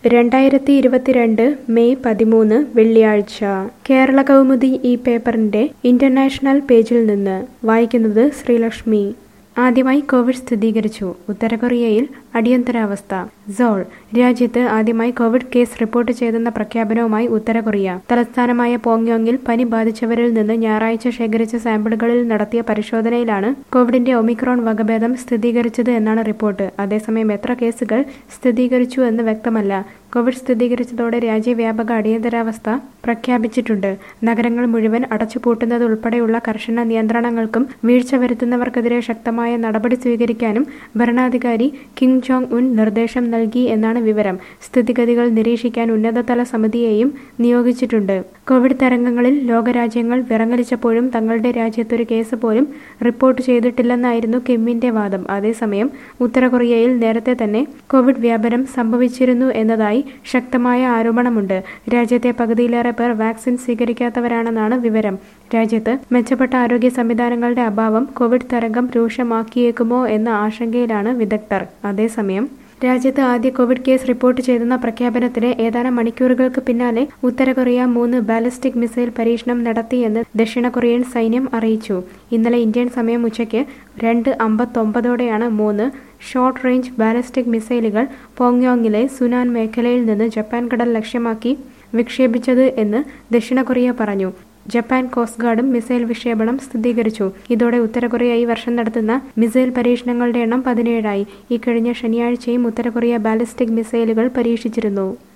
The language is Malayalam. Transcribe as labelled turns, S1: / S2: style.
S1: രണ്ടായിരത്തി ഇരുപത്തിരണ്ട് മെയ് പതിമൂന്ന് വെള്ളിയാഴ്ച കേരള കൗമുദി ഈ പേപ്പറിന്റെ ഇന്റർനാഷണൽ പേജിൽ നിന്ന് വായിക്കുന്നത് ശ്രീലക്ഷ്മി ആദ്യമായി കോവിഡ് സ്ഥിരീകരിച്ചു ഉത്തര കൊറിയയിൽ അടിയന്തരാവസ്ഥ സോൾ രാജ്യത്ത് ആദ്യമായി കോവിഡ് കേസ് റിപ്പോർട്ട് ചെയ്തെന്ന പ്രഖ്യാപനവുമായി ഉത്തര കൊറിയ തലസ്ഥാനമായ പോങ്യോങ്ങിൽ പനി ബാധിച്ചവരിൽ നിന്ന് ഞായറാഴ്ച ശേഖരിച്ച സാമ്പിളുകളിൽ നടത്തിയ പരിശോധനയിലാണ് കോവിഡിന്റെ ഒമിക്രോൺ വകഭേദം സ്ഥിരീകരിച്ചത് എന്നാണ് റിപ്പോർട്ട് അതേസമയം എത്ര കേസുകൾ സ്ഥിരീകരിച്ചു എന്ന് വ്യക്തമല്ല കോവിഡ് സ്ഥിരീകരിച്ചതോടെ രാജ്യവ്യാപക അടിയന്തരാവസ്ഥ പ്രഖ്യാപിച്ചിട്ടുണ്ട് നഗരങ്ങൾ മുഴുവൻ അടച്ചുപൂട്ടുന്നത് ഉൾപ്പെടെയുള്ള കർശന നിയന്ത്രണങ്ങൾക്കും വീഴ്ച വരുത്തുന്നവർക്കെതിരെ ശക്തമായ നടപടി സ്വീകരിക്കാനും ഭരണാധികാരി കിം ജോങ് ഉൻ നിർദ്ദേശം നൽകി എന്നാണ് വിവരം സ്ഥിതിഗതികൾ നിരീക്ഷിക്കാൻ ഉന്നതതല സമിതിയെയും നിയോഗിച്ചിട്ടുണ്ട് കോവിഡ് തരംഗങ്ങളിൽ ലോകരാജ്യങ്ങൾ വിറങ്ങലിച്ചപ്പോഴും തങ്ങളുടെ രാജ്യത്തൊരു കേസ് പോലും റിപ്പോർട്ട് ചെയ്തിട്ടില്ലെന്നായിരുന്നു കിമ്മിന്റെ വാദം അതേസമയം ഉത്തര കൊറിയയിൽ നേരത്തെ തന്നെ കോവിഡ് വ്യാപനം സംഭവിച്ചിരുന്നു എന്നതായി ശക്തമായ ആരോപണമുണ്ട് രാജ്യത്തെ പകുതിയിലേറെ പേർ വാക്സിൻ സ്വീകരിക്കാത്തവരാണെന്നാണ് വിവരം രാജ്യത്ത് മെച്ചപ്പെട്ട ആരോഗ്യ സംവിധാനങ്ങളുടെ അഭാവം കോവിഡ് തരംഗം രൂക്ഷമാക്കിയേക്കുമോ എന്ന ആശങ്കയിലാണ് വിദഗ്ധർ അതേസമയം രാജ്യത്ത് ആദ്യ കോവിഡ് കേസ് റിപ്പോർട്ട് ചെയ്തെന്ന പ്രഖ്യാപനത്തിന് ഏതാനും മണിക്കൂറുകൾക്ക് പിന്നാലെ ഉത്തര കൊറിയ മൂന്ന് ബാലിസ്റ്റിക് മിസൈൽ പരീക്ഷണം നടത്തിയെന്ന് ദക്ഷിണ കൊറിയൻ സൈന്യം അറിയിച്ചു ഇന്നലെ ഇന്ത്യൻ സമയം ഉച്ചയ്ക്ക് രണ്ട് അമ്പത്തൊമ്പതോടെയാണ് മൂന്ന് ഷോർട്ട് റേഞ്ച് ബാലിസ്റ്റിക് മിസൈലുകൾ പോങ്യോങ്ങിലെ സുനാൻ മേഖലയിൽ നിന്ന് ജപ്പാൻ കടൽ ലക്ഷ്യമാക്കി വിക്ഷേപിച്ചത് എന്ന് ദക്ഷിണ കൊറിയ പറഞ്ഞു ജപ്പാൻ കോസ്റ്റ് ഗാർഡും മിസൈൽ വിക്ഷേപണം സ്ഥിരീകരിച്ചു ഇതോടെ ഉത്തര കൊറിയ ഈ വർഷം നടത്തുന്ന മിസൈൽ പരീക്ഷണങ്ങളുടെ എണ്ണം പതിനേഴായി ഈ കഴിഞ്ഞ ശനിയാഴ്ചയും ഉത്തര കൊറിയ ബാലിസ്റ്റിക് മിസൈലുകൾ പരീക്ഷിച്ചിരുന്നു